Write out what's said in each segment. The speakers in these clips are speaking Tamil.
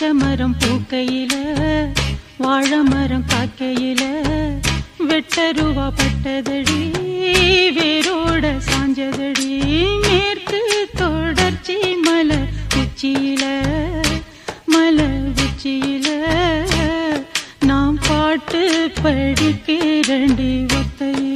பச்சை மரம் பூக்கையில வாழை மரம் காக்கையில வெட்டருவா பட்டதடி வேரோட சாஞ்சதடி மேற்கு தொடர்ச்சி மலை உச்சியில மலை உச்சியில நாம் பாட்டு படிக்கிறண்டி ஒத்தையில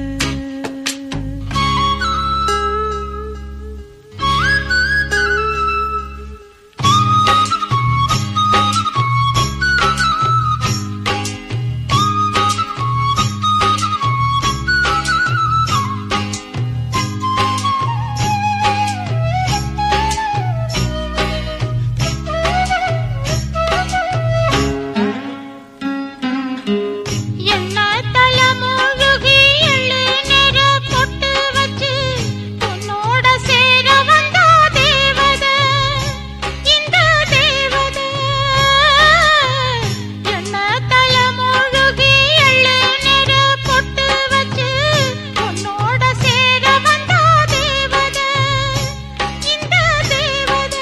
என்ன தலமுழுகி எள்ளு நிற பொட்டு வச்சு உன்னோட சேர வந்தா தேவதை இந்த தேவதை என்ன தலமுழுகி எள்ளு நிற பொட்டு வச்சு உன்னோட சேர வந்தா தேவதை இந்த தேவதை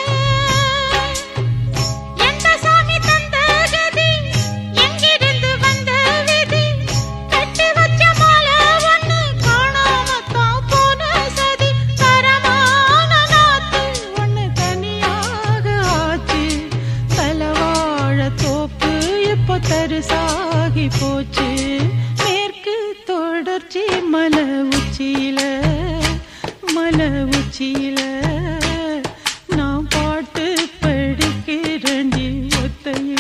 எந்த சாமி தந்த கதி எங்கிருந்து வந்த விதி கட்டி வச்ச மாலை ஒண்ணு காணாமத்தான் போன சதி தரமான நாத்து ஒண்ணு தனியாக ஆச்சு தலவாழ தோப்பு இப்போ தரிசாகி போச்சு மேற்கு தொடர்ச்சி மலை உச்சியில மலை உச்சியில நான் பாட்டு படிக்கிறண்டி ஒத்தையில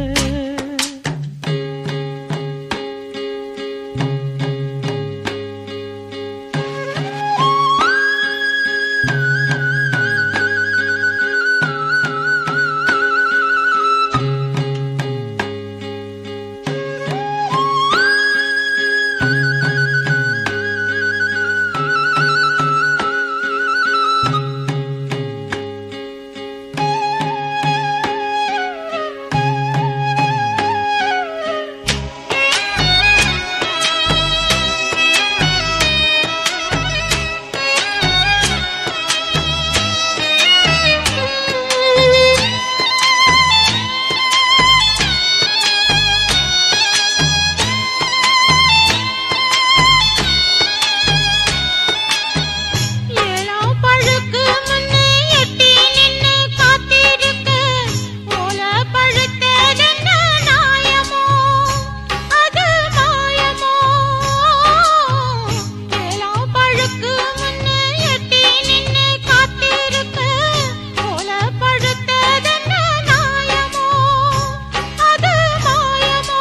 ஏழாம் பழுக்கு முன்னே எட்டி நின்னு காத்திருக்க ஓல பழுத்ததென்ன நாயமோ அது மாயமோ ஏழாம் பழுக்கு முன்னே எட்டி நின்னு காத்திருக்க ஓல பழுத்ததென்ன நாயமோ அது மாயமோ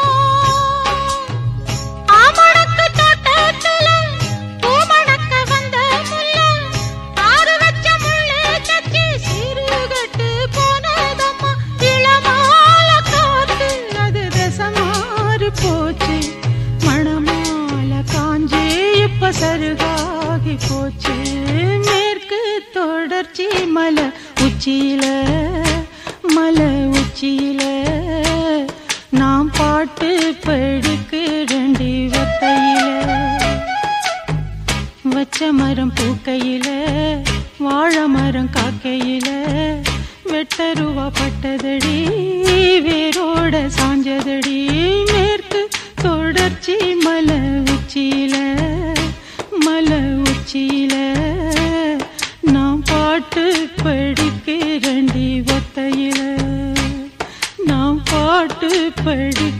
ஆமணக்கு தோட்டத்துல பூமணக்க வந்த முல்ல ஆறு வச்ச முள்ளு தச்சு சிறுகட்டு போனதம்மா இளமால காத்து அது தசமாறு போச்சு மணமால காஞ்சே இப்ப சருகாகி போச்சு மேற்கு தொடர்ச்சி மலை உச்சியில மலை உச்சியில நாம் பாட்டு படிக்கிறண்டி வத்தையில வச்ச மரம் பூக்கையில வாழை மரம் காக்கையில வெட்டருவா பட்டதடி வேரோட சாஞ்சதடி மேற்கு தொடர்ச்சி மலை உச்சியில மலை உச்சியில நாம் பாட்டு படிக்கிறண்டி ஒத்தையில நாம் பாட்டு படி